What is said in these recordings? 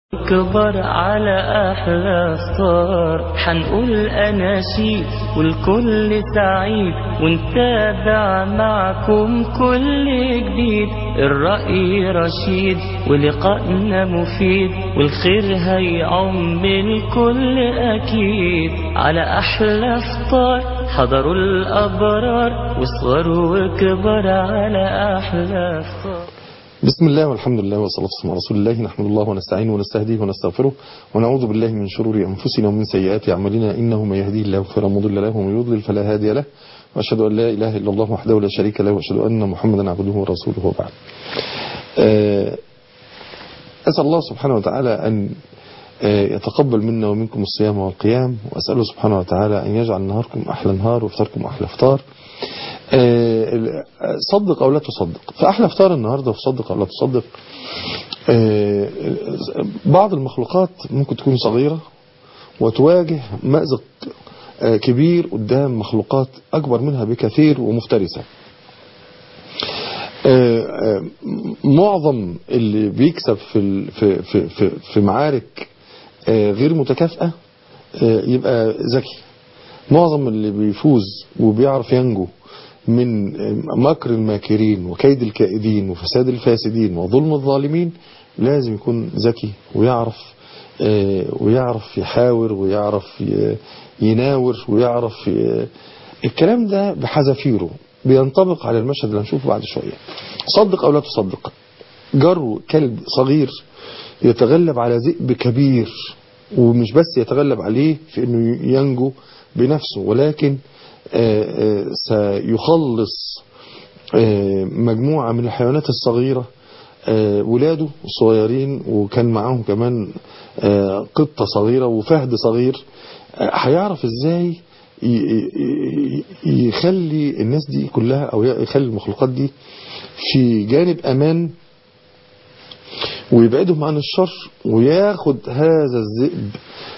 كبر على أحلى فطار حنقول أناشيد والكل سعيد ونتابع معكم كل جديد الرأي رشيد ولقائنا مفيد والخير هيعم الكل أكيد على أحلى فطار حضروا الأبرار وصغروا وكبر على أحلى فطار بسم الله والحمد لله والصلاة والسلام على رسول الله نحمد الله ونستعينه ونستهديه ونستغفره ونعوذ بالله من شرور أنفسنا ومن سيئات أعمالنا إنه من يهديه الله فلا مضل له ومن يضلل فلا هادي له وأشهد أن لا إله إلا الله وحده لا شريك له وأشهد أن محمدا عبده ورسوله وبعد أسأل الله سبحانه وتعالى أن يتقبل منا ومنكم الصيام والقيام وأسأله سبحانه وتعالى أن يجعل نهاركم أحلى نهار وفطاركم أحلى فطار صدق أو لا تصدق فأحلى فطار النهاردة في صدق أو لا تصدق بعض المخلوقات ممكن تكون صغيرة وتواجه مأزق كبير قدام مخلوقات أكبر منها بكثير ومفترسة معظم اللي بيكسب في في في في معارك غير متكافئة يبقى ذكي معظم اللي بيفوز وبيعرف ينجو من مكر الماكرين وكيد الكائدين وفساد الفاسدين وظلم الظالمين لازم يكون ذكي ويعرف ويعرف يحاور ويعرف يناور ويعرف الكلام ده بحذافيره بينطبق على المشهد اللي هنشوفه بعد شوية صدق أو لا تصدق جروا كلب صغير يتغلب على ذئب كبير ومش بس يتغلب عليه في انه ينجو بنفسه ولكن سيخلص مجموعة من الحيوانات الصغيرة ولاده الصغيرين وكان معاهم كمان قطة صغيرة وفهد صغير هيعرف ازاي يخلي الناس دي كلها او يخلي المخلوقات دي في جانب امان ويبعدهم عن الشر وياخد هذا الذئب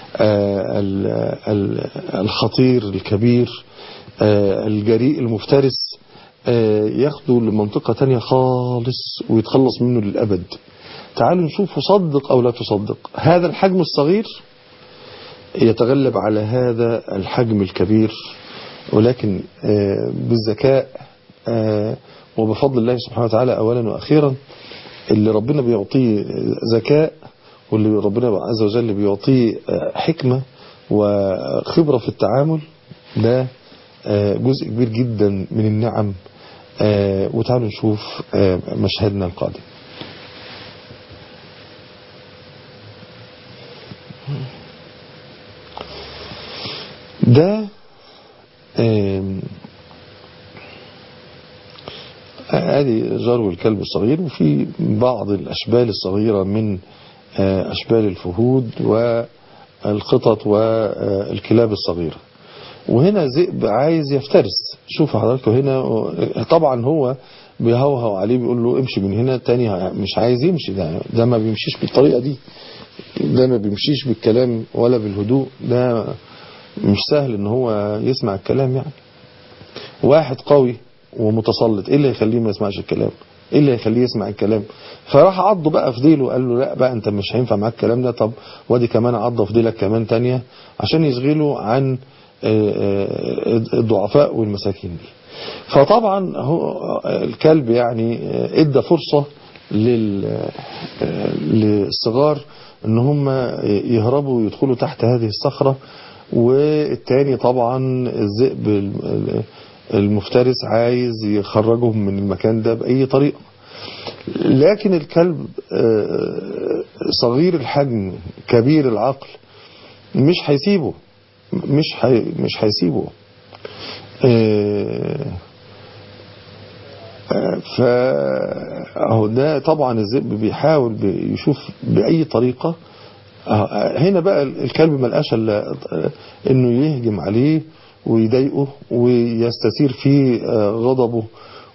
الخطير الكبير الجريء المفترس ياخده لمنطقة تانية خالص ويتخلص منه للأبد تعالوا نشوف صدق أو لا تصدق هذا الحجم الصغير يتغلب على هذا الحجم الكبير ولكن بالذكاء وبفضل الله سبحانه وتعالى أولا وأخيرا اللي ربنا بيعطيه ذكاء واللي ربنا عز وجل بيعطيه حكمة وخبرة في التعامل ده جزء كبير جدا من النعم وتعالوا نشوف مشهدنا القادم ده ادي جرو الكلب الصغير وفي بعض الاشبال الصغيرة من اشبال الفهود والقطط والكلاب الصغيرة وهنا ذئب عايز يفترس شوف حضراتكم هنا طبعا هو بيهوهو عليه بيقول له امشي من هنا التاني مش عايز يمشي ده, ده ما بيمشيش بالطريقة دي ده ما بيمشيش بالكلام ولا بالهدوء ده مش سهل ان هو يسمع الكلام يعني واحد قوي ومتسلط ايه اللي يخليه ما يسمعش الكلام ايه اللي يخليه يسمع الكلام فراح عضه بقى في ديله قال له لا بقى انت مش هينفع معاك الكلام ده طب وادي كمان عضه في ديلك كمان تانية عشان يشغله عن الضعفاء والمساكين دي فطبعا هو الكلب يعني ادى فرصة للصغار ان هم يهربوا ويدخلوا تحت هذه الصخرة والتاني طبعا الذئب المفترس عايز يخرجهم من المكان ده بأي طريقة لكن الكلب صغير الحجم كبير العقل مش هيسيبه مش حي... مش هيسيبه ف اهو ده طبعا الذئب بيحاول يشوف باي طريقه هنا بقى الكلب ما لقاش الا انه يهجم عليه ويضايقه ويستثير فيه غضبه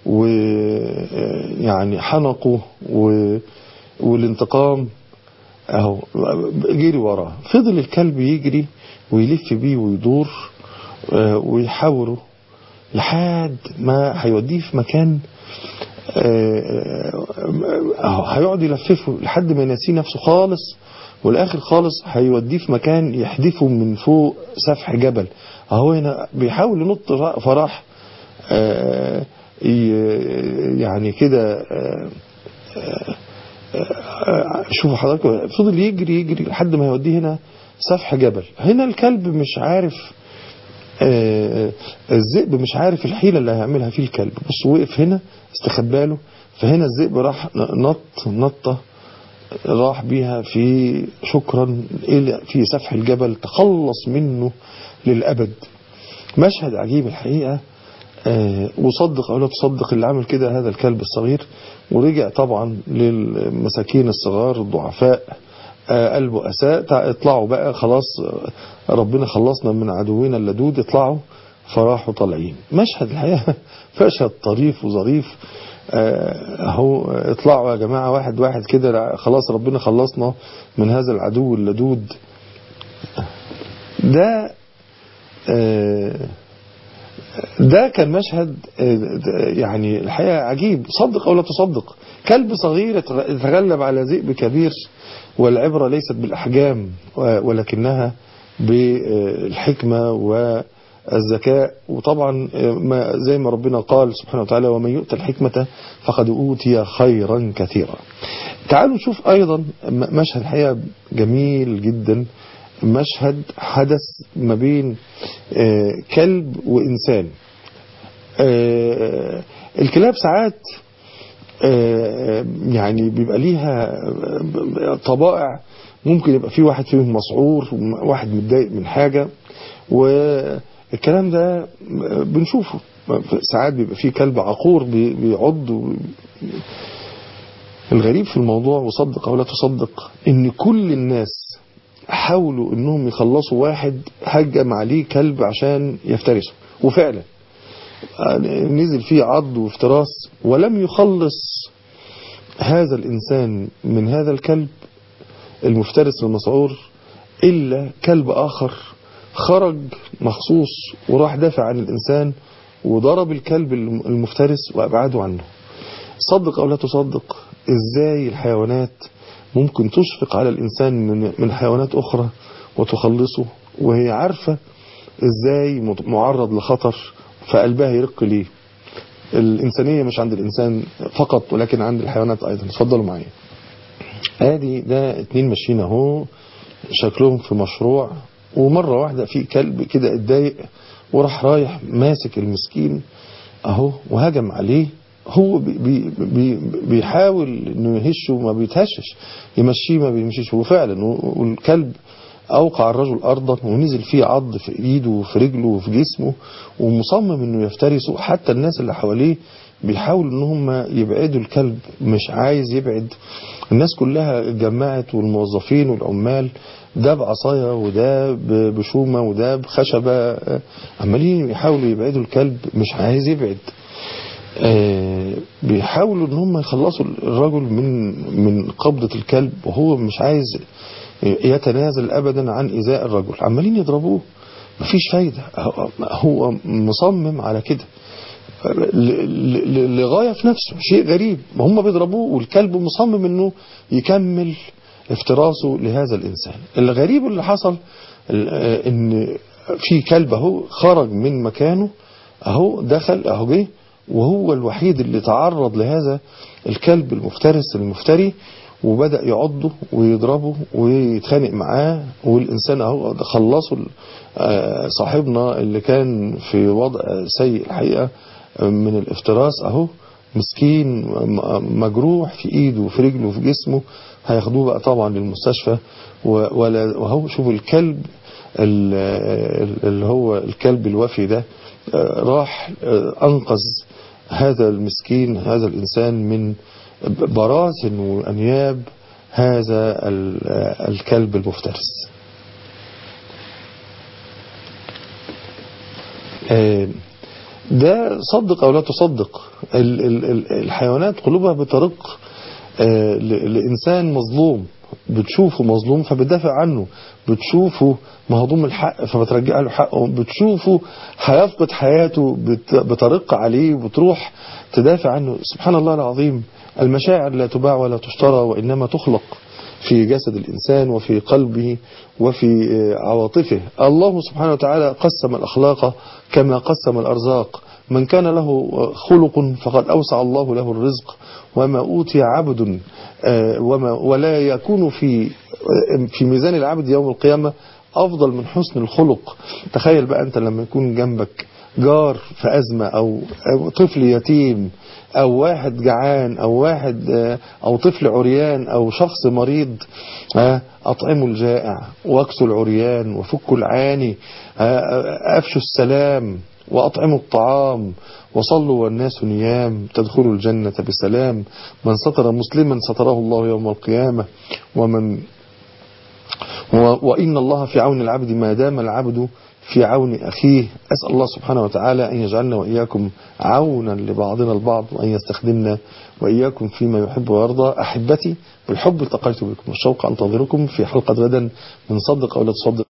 ويعني حنقه والانتقام اهو جري وراه فضل الكلب يجري ويلف بيه ويدور ويحاوره لحد ما هيوديه في مكان هيقعد يلففه لحد ما ينسيه نفسه خالص والاخر خالص هيوديه في مكان يحدفه من فوق سفح جبل اهو هنا بيحاول ينط فراح آه يعني كده آه شوفوا حضرتك فضل يجري يجري لحد ما يوديه هنا سفح جبل هنا الكلب مش عارف آه الذئب مش عارف الحيلة اللي هيعملها فيه الكلب بص وقف هنا استخباله فهنا الذئب راح نط نطة راح بيها في شكرا في سفح الجبل تخلص منه للأبد مشهد عجيب الحقيقة آه وصدق أو لا تصدق اللي عمل كده هذا الكلب الصغير ورجع طبعا للمساكين الصغار الضعفاء آه قلبه أساء اطلعوا بقى خلاص ربنا خلصنا من عدونا اللدود اطلعوا فراحوا طالعين مشهد الحقيقة مشهد طريف وظريف اهو آه اطلعوا يا جماعة واحد واحد كده خلاص ربنا خلصنا من هذا العدو اللدود ده ده كان مشهد يعني الحقيقة عجيب صدق أو لا تصدق كلب صغير يتغلب على ذئب كبير والعبرة ليست بالأحجام ولكنها بالحكمة والذكاء وطبعا ما زي ما ربنا قال سبحانه وتعالى ومن يؤتى الحكمة فقد أوتي خيرا كثيرا تعالوا نشوف أيضا مشهد الحقيقة جميل جدا مشهد حدث ما بين كلب وإنسان الكلاب ساعات يعني بيبقى ليها طبائع ممكن يبقى في واحد فيهم مسعور واحد متضايق من حاجة والكلام ده بنشوفه ساعات بيبقى في كلب عقور بيعض الغريب في الموضوع وصدق أو لا تصدق ان كل الناس حاولوا انهم يخلصوا واحد هجم عليه كلب عشان يفترسه وفعلا نزل فيه عض وافتراس ولم يخلص هذا الإنسان من هذا الكلب المفترس المسعور إلا كلب آخر خرج مخصوص وراح دافع عن الإنسان وضرب الكلب المفترس وأبعده عنه صدق أو لا تصدق إزاي الحيوانات ممكن تشفق على الإنسان من من حيوانات أخرى وتخلصه وهي عارفة إزاي معرض لخطر فقلبها يرق ليه الإنسانية مش عند الإنسان فقط ولكن عند الحيوانات أيضا اتفضلوا معايا ادي ده اتنين ماشيين اهو شكلهم في مشروع ومرة واحدة في كلب كده اتضايق وراح رايح ماسك المسكين اهو وهجم عليه هو بي بي بي بيحاول انه يهشه وما بيتهشش يمشيه ما بيمشيش وفعلا والكلب اوقع الرجل ارضا ونزل فيه عض في ايده وفي رجله وفي جسمه ومصمم انه يفترسه حتى الناس اللي حواليه بيحاولوا ان هم يبعدوا الكلب مش عايز يبعد الناس كلها اتجمعت والموظفين والعمال ده بعصاية وده بشومة وده بخشبة عمالين يحاولوا يبعدوا الكلب مش عايز يبعد بيحاولوا ان هم يخلصوا الرجل من من قبضة الكلب وهو مش عايز يتنازل ابدا عن ايذاء الرجل عمالين يضربوه مفيش فايدة هو مصمم على كده لغاية في نفسه شيء غريب هم بيضربوه والكلب مصمم انه يكمل افتراسه لهذا الانسان الغريب اللي حصل ان في كلب اهو خرج من مكانه اهو دخل اهو جه وهو الوحيد اللي تعرض لهذا الكلب المفترس المفتري وبدأ يعضه ويضربه ويتخانق معاه والإنسان اهو خلصوا صاحبنا اللي كان في وضع سيء الحقيقة من الافتراس اهو مسكين مجروح في ايده وفي رجله وفي جسمه هياخدوه بقى طبعا للمستشفى وهو شوفوا الكلب اللي هو الكلب الوفي ده راح انقذ هذا المسكين هذا الانسان من براثن وانياب هذا الكلب المفترس ده صدق او لا تصدق الحيوانات قلوبها بترق لإنسان مظلوم بتشوفه مظلوم فبتدافع عنه بتشوفه مهضوم الحق فبترجع له حقه بتشوفه هيفقد حياته بترق عليه وبتروح تدافع عنه سبحان الله العظيم المشاعر لا تباع ولا تشترى وإنما تخلق في جسد الإنسان وفي قلبه وفي عواطفه الله سبحانه وتعالى قسم الأخلاق كما قسم الأرزاق من كان له خلق فقد أوسع الله له الرزق وما أوتي عبد وما ولا يكون في في ميزان العبد يوم القيامة أفضل من حسن الخلق تخيل بقى أنت لما يكون جنبك جار في أزمة أو, أو طفل يتيم أو واحد جعان أو واحد أو طفل عريان أو شخص مريض أطعموا الجائع واكسوا العريان وفكوا العاني أفشوا السلام وأطعموا الطعام وصلوا والناس نيام تدخلوا الجنة بسلام من ستر مسلما ستره الله يوم القيامة ومن وإن الله في عون العبد ما دام العبد في عون أخيه أسأل الله سبحانه وتعالى أن يجعلنا وإياكم عونا لبعضنا البعض وأن يستخدمنا وإياكم فيما يحب ويرضى أحبتي بالحب التقيت بكم والشوق أنتظركم في حلقة غدا من صدق أو لا تصدق